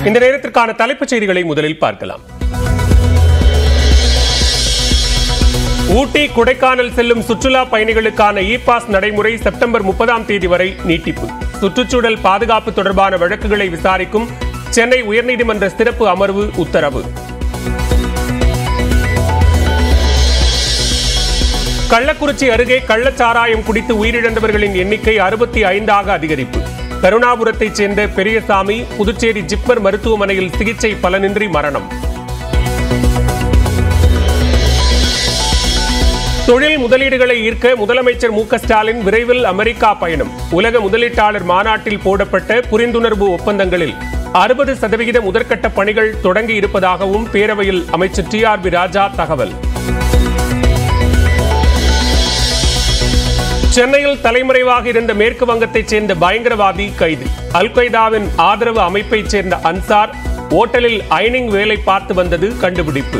இந்த நேரத்திற்கான தலைப்புச் செய்திகளை முதலில் பார்க்கலாம் ஊட்டி கொடைக்கானல் செல்லும் சுற்றுலா பயணிகளுக்கான இ பாஸ் நடைமுறை செப்டம்பர் முப்பதாம் தேதி வரை நீட்டிப்பு சுற்றுச்சூழல் பாதுகாப்பு தொடர்பான வழக்குகளை விசாரிக்கும் சென்னை உயர்நீதிமன்ற சிறப்பு அமர்வு உத்தரவு கள்ளக்குறிச்சி அருகே கள்ளச்சாராயம் குடித்து உயிரிழந்தவர்களின் எண்ணிக்கை அறுபத்தி ஐந்தாக அதிகரிப்பு கருணாபுரத்தைச் சேர்ந்த பெரியசாமி புதுச்சேரி ஜிப்மர் மருத்துவமனையில் சிகிச்சை பலனின்றி மரணம் தொழில் முதலீடுகளை ஈர்க்க முதலமைச்சர் மு க ஸ்டாலின் விரைவில் அமெரிக்கா பயணம் உலக முதலீட்டாளர் மாநாட்டில் போடப்பட்ட புரிந்துணர்வு ஒப்பந்தங்களில் அறுபது சதவிகித முதற்கட்ட பணிகள் தொடங்கி இருப்பதாகவும் பேரவையில் அமைச்சர் டி ஆர் பி ராஜா தகவல் சென்னையில் தலைமறைவாக இருந்த மேற்கு வங்கத்தைச் சேர்ந்த பயங்கரவாதி கைது அல் கொய்தாவின் ஆதரவு அமைப்பைச் சேர்ந்த அன்சார் ஓட்டலில் ஐனிங் வேலை பார்த்து வந்தது கண்டுபிடிப்பு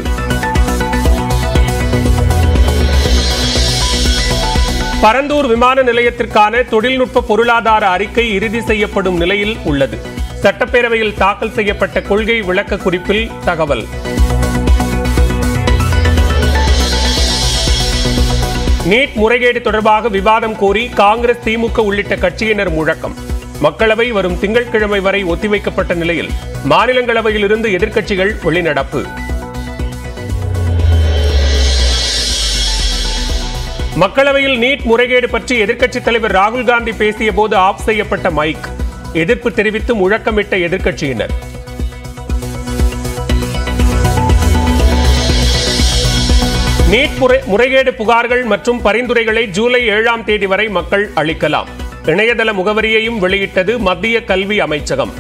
பரந்தூர் விமான நிலையத்திற்கான தொழில்நுட்ப பொருளாதார அறிக்கை இறுதி செய்யப்படும் நிலையில் உள்ளது சட்டப்பேரவையில் தாக்கல் செய்யப்பட்ட கொள்கை விளக்க குறிப்பில் தகவல் நீட் முறைகேடு தொடர்பாக விவாதம் கோரி காங்கிரஸ் திமுக உள்ளிட்ட கட்சியினர் முழக்கம் மக்களவை வரும் திங்கட்கிழமை வரை ஒத்திவைக்கப்பட்ட நிலையில் மாநிலங்களவையில் இருந்து எதிர்க்கட்சிகள் வெளிநடப்பு மக்களவையில் நீட் முறைகேடு பற்றி எதிர்க்கட்சித் தலைவர் ராகுல் காந்தி பேசிய போது ஆஃப் செய்யப்பட்ட மைக் எதிர்ப்பு தெரிவித்து முழக்கமிட்ட எதிர்க்கட்சியினர் நீட் முறை முறைகேடு புகார்கள் மற்றும் பரிந்துரைகளை ஜூலை ஏழாம் தேதி வரை மக்கள் அளிக்கலாம் இணையதள முகவரியையும் வெளியிட்டது மத்திய கல்வி அமைச்சகம்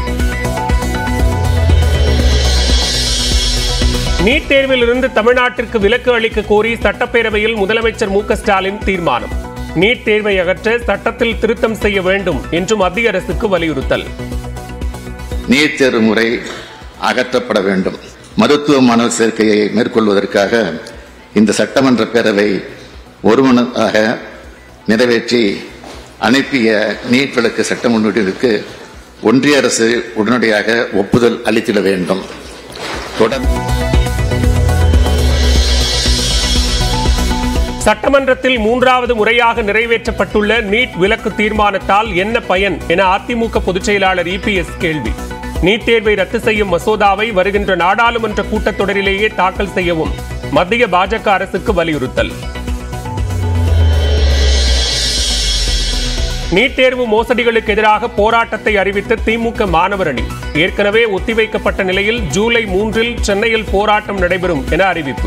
நீட் தேர்வில் இருந்து தமிழ்நாட்டிற்கு விலக்கு அளிக்க கோரி சட்டப்பேரவையில் முதலமைச்சர் மு க ஸ்டாலின் தீர்மானம் நீட் தேர்வை அகற்ற சட்டத்தில் திருத்தம் செய்ய வேண்டும் என்று மத்திய அரசுக்கு வலியுறுத்தல் நீட் தேர்வு முறை அகற்றப்பட வேண்டும் மருத்துவ மாணவர் சேர்க்கையை மேற்கொள்வதற்காக இந்த சட்டமன்ற பேரவை ஒருமனதாக நிறைவேற்றி அனுப்பிய நீட் விளக்கு சட்ட முன்வடிவுக்கு ஒன்றிய அரசு உடனடியாக ஒப்புதல் அளித்திட வேண்டும் தொடர்ந்து சட்டமன்றத்தில் மூன்றாவது முறையாக நிறைவேற்றப்பட்டுள்ள நீட் விலக்கு தீர்மானத்தால் என்ன பயன் என அதிமுக பொதுச் செயலாளர் இபிஎஸ் கேள்வி நீட் தேர்வை ரத்து செய்யும் மசோதாவை வருகின்ற நாடாளுமன்ற கூட்டத்தொடரிலேயே தாக்கல் செய்யவும் மத்திய பாஜக அரசுக்கு வலியுறுத்தல் நீட் தேர்வு மோசடிகளுக்கு எதிராக போராட்டத்தை அறிவித்த திமுக மாணவர் அணி ஏற்கனவே ஒத்திவைக்கப்பட்ட நிலையில் ஜூலை மூன்றில் சென்னையில் போராட்டம் நடைபெறும் என அறிவிப்பு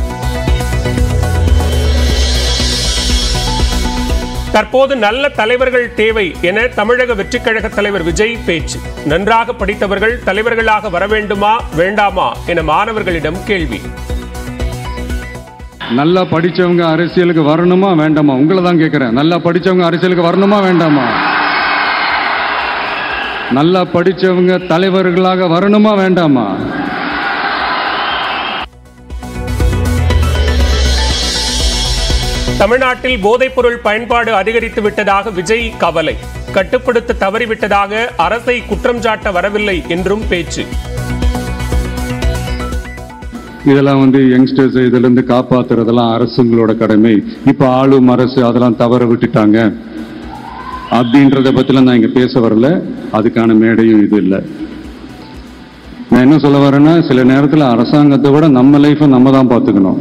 தற்போது நல்ல தலைவர்கள் தேவை என தமிழக வெற்றிக் கழக தலைவர் விஜய் பேச்சு நன்றாக படித்தவர்கள் தலைவர்களாக வர வேண்டுமா வேண்டாமா என மாணவர்களிடம் கேள்வி நல்லா படிச்சவங்க அரசியலுக்கு வரணுமா வேண்டாமா உங்களை தான் கேட்குறேன் நல்லா படிச்சவங்க அரசியலுக்கு வரணுமா வேண்டாமா நல்லா படிச்சவங்க தலைவர்களாக வரணுமா வேண்டாமா தமிழ்நாட்டில் போதைப்பொருள் பயன்பாடு அதிகரித்து விட்டதாக விஜய் கவலை கட்டுப்படுத்த தவறிவிட்டதாக அரசை குற்றம் சாட்ட வரவில்லை என்றும் பேச்சு இதெல்லாம் வந்து யங்ஸ்டர்ஸ் இதுல இருந்து காப்பாத்துறதெல்லாம் அரசுங்களோட கடமை இப்ப ஆளும் அரசு அதெல்லாம் தவற விட்டுட்டாங்க அப்படின்றத பத்திலாம் நான் இங்க பேச வரல அதுக்கான மேடையும் இது இல்லை நான் என்ன சொல்ல வரேன்னா சில நேரத்துல அரசாங்கத்தை விட நம்ம லைஃபை நம்ம தான் பார்த்துக்கணும்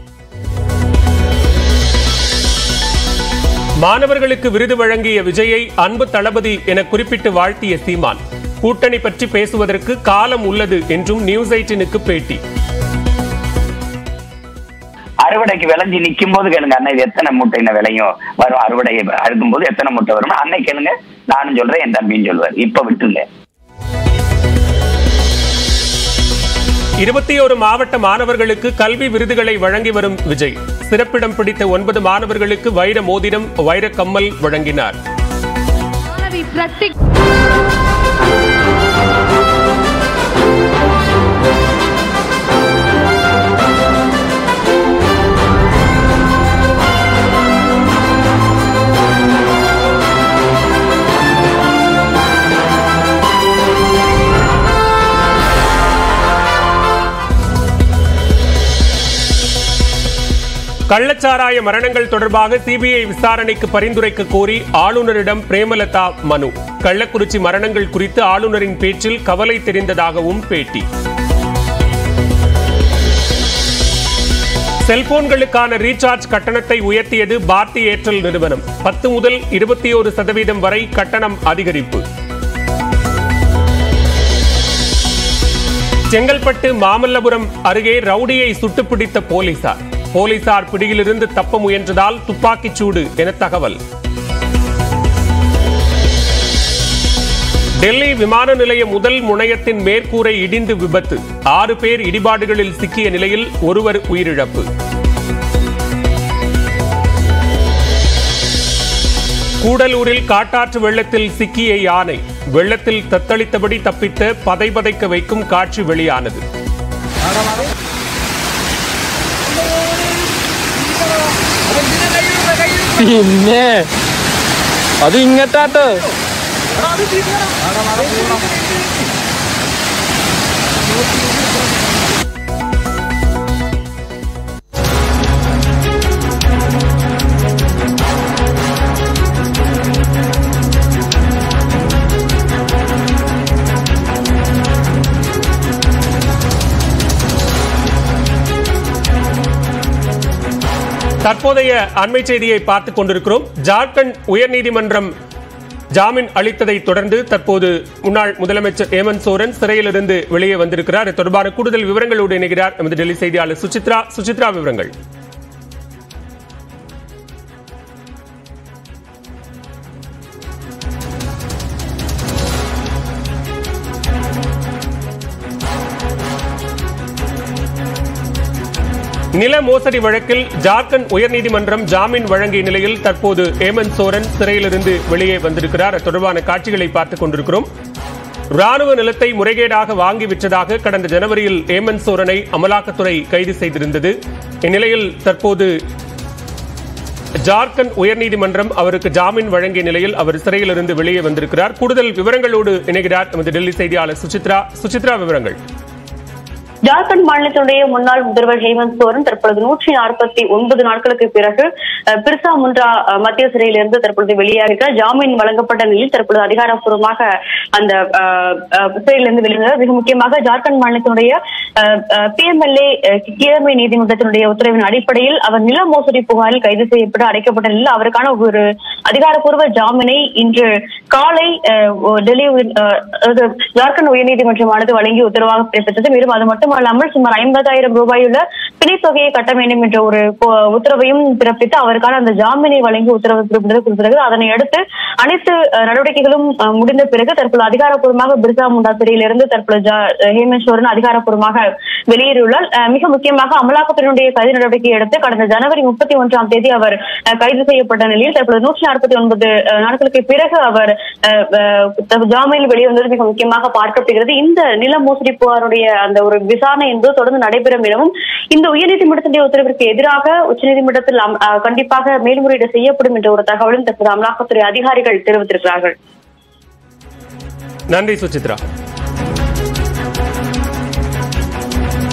மாணவர்களுக்கு விருது வழங்கிய விஜயை அன்பு தளபதி என குறிப்பிட்டு வாழ்த்திய சீமான் கூட்டணி பற்றி பேசுவதற்கு காலம் உள்ளது என்றும் நியூஸ் எயிட்டினுக்கு பேட்டி அறுவடைக்கு விளைஞ்சு நிக்கும் போது கேளுங்க அண்ணா இது எத்தனை மூட்டைன விலையும் வரும் அறுவடை அறுக்கும் போது எத்தனை மூட்டை வரும் அன்னை கேளுங்க நானும் சொல்றேன் என் தம்பியும் சொல்வார் இப்ப விட்டுங்க இருபத்தி ஒரு மாவட்ட மாணவர்களுக்கு கல்வி விருதுகளை வழங்கி வரும் விஜய் சிறப்பிடம் பிடித்த ஒன்பது மாணவர்களுக்கு வைர மோதிரம் வைர கம்மல் வழங்கினார் மாணவி பிரத்திக் கள்ளச்சாராய மரணங்கள் தொடர்பாக சிபிஐ விசாரணைக்கு பரிந்துரைக்க கோரி ஆளுநரிடம் பிரேமலதா மனு கள்ளக்குறிச்சி மரணங்கள் குறித்து ஆளுநரின் பேச்சில் கவலை தெரிந்ததாகவும் பேட்டி செல்போன்களுக்கான ரீசார்ஜ் கட்டணத்தை உயர்த்தியது பாரதி ஏர்டெல் நிறுவனம் பத்து முதல் இருபத்தி ஒரு சதவீதம் வரை கட்டணம் அதிகரிப்பு செங்கல்பட்டு மாமல்லபுரம் அருகே ரவுடியை சுட்டுப்பிடித்த போலீசார் போலீசார் பிடியிலிருந்து தப்ப முயன்றதால் துப்பாக்கிச் சூடு என தகவல் டெல்லி விமான நிலைய முதல் முனையத்தின் மேற்கூரை இடிந்து விபத்து ஆறு பேர் இடிபாடுகளில் சிக்கிய நிலையில் ஒருவர் உயிரிழப்பு கூடலூரில் காட்டாற்று வெள்ளத்தில் சிக்கிய யானை வெள்ளத்தில் தத்தளித்தபடி தப்பித்த பதைபதைக்க வைக்கும் காட்சி வெளியானது പിന്നെ അത് ഇങ്ങട്ടാട്ടോ தற்போதைய அண்மை செய்தியை பார்த்துக் கொண்டிருக்கிறோம் ஜார்க்கண்ட் உயர்நீதிமன்றம் ஜாமீன் அளித்ததை தொடர்ந்து தற்போது முன்னாள் முதலமைச்சர் ஏமன் சோரன் சிறையிலிருந்து வெளியே வந்திருக்கிறார் இது தொடர்பான கூடுதல் விவரங்களோடு இணைகிறார் எமது டெல்லி செய்தியாளர் சுசித்ரா சுசித்ரா விவரங்கள் நில மோசடி வழக்கில் ஜார்க்கண்ட் உயர்நீதிமன்றம் ஜாமீன் வழங்கிய நிலையில் தற்போது ஏமன் சோரன் சிறையிலிருந்து வெளியே வந்திருக்கிறார் அது தொடர்பான காட்சிகளை பார்த்துக் கொண்டிருக்கிறோம் ராணுவ நிலத்தை முறைகேடாக வாங்கி விற்றதாக கடந்த ஜனவரியில் ஏமன் சோரனை அமலாக்கத்துறை கைது செய்திருந்தது இந்நிலையில் தற்போது ஜார்க்கண்ட் உயர்நீதிமன்றம் அவருக்கு ஜாமீன் வழங்கிய நிலையில் அவர் சிறையிலிருந்து வெளியே வந்திருக்கிறார் கூடுதல் விவரங்களோடு இணைகிறார் எமது டெல்லி செய்தியாளர் சுசித்ரா சுசித்ரா விவரங்கள் ஜார்க்கண்ட் மாநிலத்தினுடைய முன்னாள் முதல்வர் ஹேமந்த் சோரன் தற்பொழுது நூற்றி நாற்பத்தி ஒன்பது நாட்களுக்கு பிறகு அஹ், பிர்சா முண்டா அஹ், மத்திய சிறையிலிருந்து தற்பொழுது வெளியாகிறார் ஜாமீன் வழங்கப்பட்ட நிலையில் தற்பொழுது அதிகாரப்பூர்வமாக அந்த அஹ், அஹ், சிறையிலிருந்து வெளிவந்தார் மிக முக்கியமாக ஜார்க்கண்ட் மாநிலத்தினுடைய பிஎம்எல்ஏ கீழமை நீதிமன்றத்தினுடைய உத்தரவின் அடிப்படையில் அவர் நில மோசடி புகாரில் கைது செய்யப்பட்டு அடைக்கப்பட்ட நிலையில் அவருக்கான ஒரு அதிகாரப்பூர்வ ஜாமீனை இன்று காலை அஹ், ஒ- டெல்லி உயர்- அஹ், அதாவது ஜார்க்கண்ட் உயர்நீதிமன்றமானது வழங்கி உத்தரவாக பிறப்பித்தது மேலும் அது மட்டுமல்லாமல் சுமார் ஐம்பதாயிரம் ரூபாயுள்ள பிணைத் தொகையை கட்ட வேண்டும் என்ற ஒரு கொ- உத்தரவையும் பிறப்பித்து அவருக்கான அந்த ஜாமீனை வழங்கி உத்தரவு பிறப்பித்தது குறிப்பிட்டது அதனை அடுத்து அனைத்து அஹ், நடவடிக்கைகளும் அஹ், முடிந்த பிறகு தற்போது அதிகாரப்பூர்வமாக பிர்சா முண்டா சிறையிலிருந்து தற்போது ஜா- ஹேமந்த் சோரன் அதிகாரப்பூர்வமாக வெளியேறியுள்ளார் அஹ், மிக முக்கியமாக அமலாக்கத்துறையினுடைய கைது நடவடிக்கையை அடுத்து கடந்த ஜனவரி முப்பத்தி ஒன்றாம் தேதி அவர் அஹ், கைது செய்யப்பட்ட நிலையில் தற்போது நூற்றி நாற்பத்தி ஒன்பது நாட்களுக்கு பிறகு அவர் அஹ், அஹ், ஜாமீனில் வெளிவந்தது மிக முக்கியமாக பார்க்கப்படுகிறது இந்த நில மோசடி புகாருடைய அந்த ஒரு விசாரணை என்பது தொடர்ந்து நடைபெறும் எனவும் இந்த உயர்நீதிமன்றத்தினுடைய உத்தரவிற்கு எதிராக உச்சநீதிமன்றத்தில் அம்- அஹ், கண்டிப்பாக மேல்முறையீடு செய்யப்படும் என்ற ஒரு தகவலும் தற்போது அமலாக்கத்துறை அதிகாரிகள் தெரிவித்திருக்கிறார்கள் நன்றி சுசித்ரா